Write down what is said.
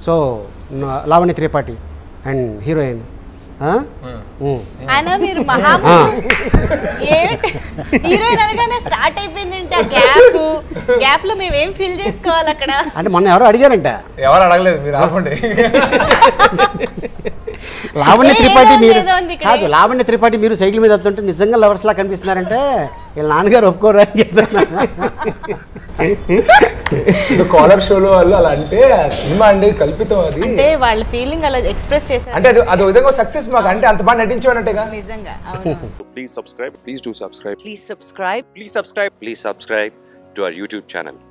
So Lavanya Tripathi and heroine ఆయన మీరు మహా ఏంటి హీరోయిన్ అనగానే స్టార్ట్ అయిపోయింది అంటే ఆ గ్యాప్ గ్యాప్ లో మేము ఏం ఫీల్ చేసుకోవాలి అక్కడ అంటే మొన్న ఎవరో అడిగారంట ఎవరు అడగలేదు మీరు ఆపండి లావణ్య ఏ, త్రిపాఠి ఏదో మీరు ఏదో ఉంది ఇక్కడ. కాదు లావణ్య త్రిపాఠి మీరు సైకిల్ మీద వస్తుంటే నిజంగా లవర్స్ లా కనిపిస్తున్నారంటే వీళ్ళ నాన్నగారు ఒప్పుకోరు అని చెప్తున్నా కాలర్ షోలో వాళ్ళు అలా అంటే సినిమా అండి కల్పితం అది అంటే వాళ్ళ ఫీలింగ్ అలా ఎక్స్ప్రెస్ చేశారు అంటే అది అది విధంగా సక్సెస్ మాకు అంటే అంత బాగా నటించేవానంటేగా నిజంగా అవును Please subscribe. Please do subscribe. Please subscribe. Please subscribe. Please subscribe to our YouTube channel.